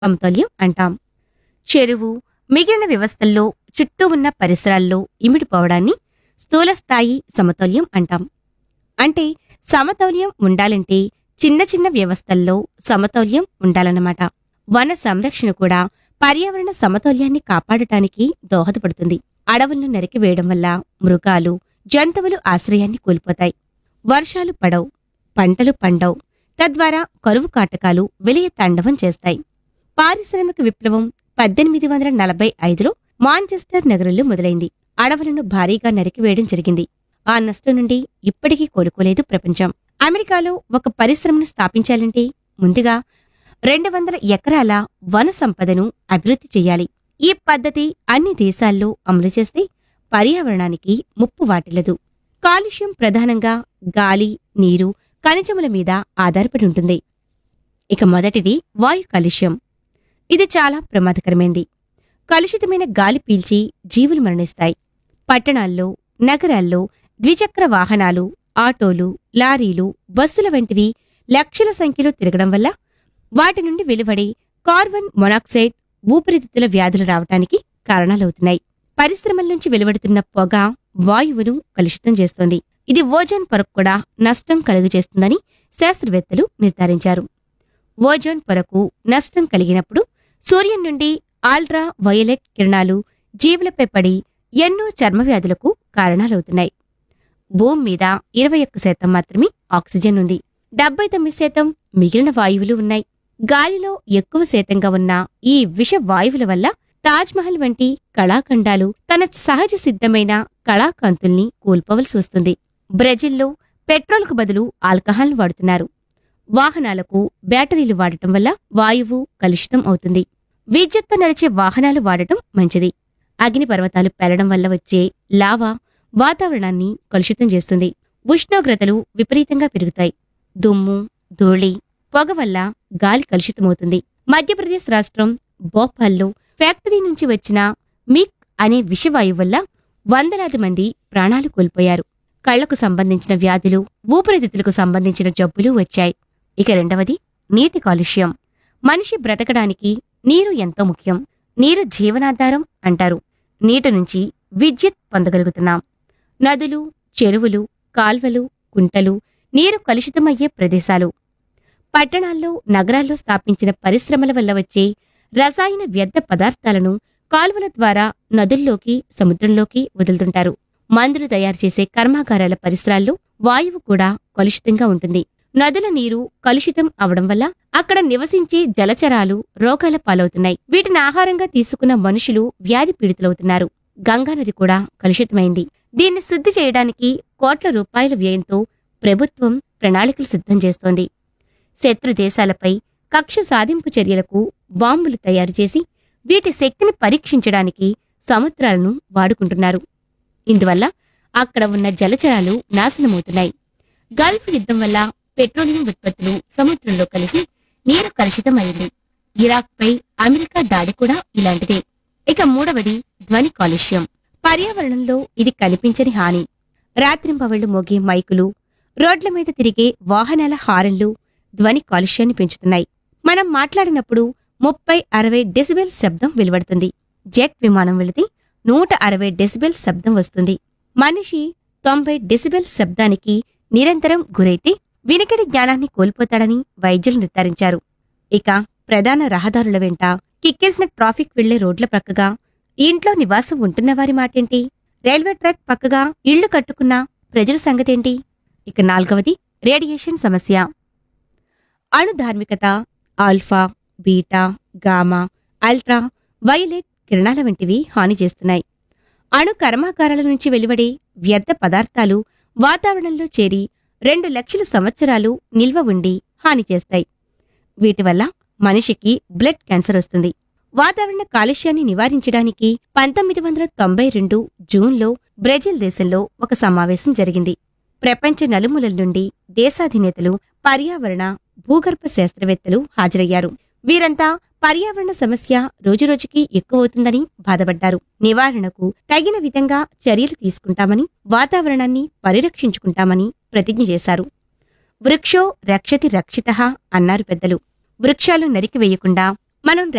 సమతౌల్యం అంటాం చెరువు మిగిలిన వ్యవస్థల్లో చుట్టూ ఉన్న పరిసరాల్లో ఇమిడిపోవడాన్ని స్థూల స్థాయి సమతౌల్యం అంటాం అంటే సమతౌల్యం ఉండాలంటే చిన్న చిన్న వ్యవస్థల్లో సమతౌల్యం ఉండాలన్నమాట వన సంరక్షణ కూడా పర్యావరణ సమతౌల్యాన్ని కాపాడటానికి దోహదపడుతుంది అడవులను నరికివేయడం వల్ల మృగాలు జంతువులు ఆశ్రయాన్ని కోల్పోతాయి వర్షాలు పడవు పంటలు పండవు తద్వారా కరువు కాటకాలు విలయ తాండవం చేస్తాయి పారిశ్రామిక విప్లవం పద్దెనిమిది వందల నలభై ఐదులో మాంచెస్టర్ నగరంలో మొదలైంది అడవులను భారీగా నరికివేయడం జరిగింది ఆ నష్టం నుండి ఇప్పటికీ కోలుకోలేదు ప్రపంచం అమెరికాలో ఒక పరిశ్రమను స్థాపించాలంటే ముందుగా రెండు వందల ఎకరాల వన సంపదను అభివృద్ధి చేయాలి ఈ పద్ధతి అన్ని దేశాల్లో అమలు చేస్తే పర్యావరణానికి ముప్పు వాటిల్లదు కాలుష్యం ప్రధానంగా గాలి నీరు ఖనిజముల మీద ఆధారపడి ఉంటుంది ఇక మొదటిది వాయు కాలుష్యం ఇది చాలా ప్రమాదకరమైంది కలుషితమైన గాలి పీల్చి జీవులు మరణిస్తాయి పట్టణాల్లో నగరాల్లో ద్విచక్ర వాహనాలు ఆటోలు లారీలు బస్సుల వంటివి లక్షల సంఖ్యలో తిరగడం వల్ల వాటి నుండి వెలువడే కార్బన్ మొనాక్సైడ్ ఊపిరితిత్తుల వ్యాధులు రావటానికి కారణాలవుతున్నాయి పరిశ్రమల నుంచి వెలువడుతున్న పొగ వాయువును కలుషితం చేస్తోంది ఇది ఓజోన్ పొరకు కూడా నష్టం కలుగజేస్తుందని శాస్త్రవేత్తలు నిర్ధారించారు ఓజోన్ పొరకు నష్టం కలిగినప్పుడు సూర్యుని నుండి ఆల్ట్రా వయోలెట్ కిరణాలు జీవులపై పడి ఎన్నో చర్మ వ్యాధులకు కారణాలవుతున్నాయి భూమి మీద ఇరవై ఒక్క శాతం మాత్రమే ఆక్సిజన్ ఉంది డెబ్బై తొమ్మిది శాతం మిగిలిన వాయువులు ఉన్నాయి గాలిలో ఎక్కువ శాతంగా ఉన్న ఈ విష వాయువుల వల్ల తాజ్మహల్ వంటి కళాఖండాలు తన సహజ సిద్ధమైన కళాకాంతుల్ని కోల్పోవలసి వస్తుంది బ్రెజిల్లో పెట్రోల్కు బదులు ఆల్కహాల్ వాడుతున్నారు వాహనాలకు బ్యాటరీలు వాడటం వల్ల వాయువు కలుషితం అవుతుంది విద్యుత్తో నడిచే వాహనాలు వాడటం మంచిది అగ్నిపర్వతాలు పెళ్లడం వల్ల వచ్చే లావా వాతావరణాన్ని కలుషితం చేస్తుంది ఉష్ణోగ్రతలు విపరీతంగా పెరుగుతాయి దుమ్ము ధూళి పొగ వల్ల గాలి కలుషితమవుతుంది మధ్యప్రదేశ్ రాష్ట్రం భోపాల్లో ఫ్యాక్టరీ నుంచి వచ్చిన మిక్ అనే విషవాయువు వల్ల వందలాది మంది ప్రాణాలు కోల్పోయారు కళ్లకు సంబంధించిన వ్యాధులు ఊపిరితిత్తులకు సంబంధించిన జబ్బులు వచ్చాయి ఇక రెండవది నీటి కాలుష్యం మనిషి బ్రతకడానికి నీరు ఎంతో ముఖ్యం నీరు జీవనాధారం అంటారు నీటి నుంచి విద్యుత్ పొందగలుగుతున్నాం నదులు చెరువులు కాల్వలు కుంటలు నీరు కలుషితమయ్యే ప్రదేశాలు పట్టణాల్లో నగరాల్లో స్థాపించిన పరిశ్రమల వల్ల వచ్చే రసాయన వ్యర్థ పదార్థాలను కాలువల ద్వారా నదుల్లోకి సముద్రంలోకి వదులుతుంటారు మందులు తయారు చేసే కర్మాగారాల పరిసరాల్లో వాయువు కూడా కలుషితంగా ఉంటుంది నదుల నీరు కలుషితం అవడం వల్ల అక్కడ నివసించే జలచరాలు రోగాల పాలవుతున్నాయి వీటిని ఆహారంగా తీసుకున్న మనుషులు వ్యాధి పీడితులవుతున్నారు గంగానది కూడా కలుషితమైంది దీన్ని శుద్ధి చేయడానికి కోట్ల రూపాయల వ్యయంతో ప్రభుత్వం ప్రణాళికలు సిద్ధం చేస్తోంది శత్రు దేశాలపై కక్ష సాధింపు చర్యలకు బాంబులు తయారు చేసి వీటి శక్తిని పరీక్షించడానికి సముద్రాలను వాడుకుంటున్నారు ఇందువల్ల అక్కడ ఉన్న జలచరాలు నాశనమవుతున్నాయి గల్ఫ్ యుద్ధం వల్ల పెట్రోలియం ఉత్పత్తులు సముద్రంలో కలిసి నీరు కలుషితమైంది ఇరాక్పై అమెరికా దాడి కూడా ఇలాంటిదే ఇక మూడవది ధ్వని కాలుష్యం పర్యావరణంలో ఇది కనిపించని హాని రాత్రింపవళ్లు మోగే మైకులు రోడ్ల మీద తిరిగే వాహనాల హారన్లు ధ్వని కాలుష్యాన్ని పెంచుతున్నాయి మనం మాట్లాడినప్పుడు ముప్పై అరవై డెసిబెల్ శబ్దం వెలువడుతుంది జెట్ విమానం వెళితే నూట అరవై డెసిబెల్ శబ్దం వస్తుంది మనిషి తొంభై డెసిబెల్ శబ్దానికి నిరంతరం గురైతే వినికిడి జ్ఞానాన్ని కోల్పోతాడని వైద్యులు నిర్ధారించారు ఇక ప్రధాన రహదారుల వెంట కిక్కేసిన ట్రాఫిక్ వెళ్లే రోడ్ల ప్రక్కగా ఇంట్లో నివాసం ఉంటున్న వారి మాటేంటి రైల్వే ట్రాక్ పక్కగా ఇళ్లు కట్టుకున్న ప్రజల సంగతేంటి ఇక నాల్గవది రేడియేషన్ సమస్య అణు ధార్మికత alpha beta gamma ultraviolet కిరణాల వంటివి హాని చేస్తున్నాయి అణు కర్మాగారాల నుంచి వెలువడే వ్యర్థ పదార్థాలు వాతావరణంలో చేరి రెండు లక్షల సంవత్సరాలు నిల్వ ఉండి హాని చేస్తాయి వీటి వల్ల మనిషికి బ్లడ్ క్యాన్సర్ వస్తుంది వాతావరణ కాలుష్యాన్ని నివారించడానికి పంతొమ్మిది వందల తొంభై రెండు జూన్లో బ్రెజిల్ దేశంలో ఒక సమావేశం జరిగింది ప్రపంచ నలుమూలల నుండి దేశాధినేతలు పర్యావరణ భూగర్భ శాస్త్రవేత్తలు హాజరయ్యారు వీరంతా పర్యావరణ సమస్య రోజురోజుకి ఎక్కువవుతుందని బాధపడ్డారు నివారణకు తగిన విధంగా చర్యలు తీసుకుంటామని వాతావరణాన్ని పరిరక్షించుకుంటామని ప్రతిజ్ఞ చేశారు వృక్షో రక్షతి రక్షిత అన్నారు పెద్దలు వృక్షాలు నరికివేయకుండా మనం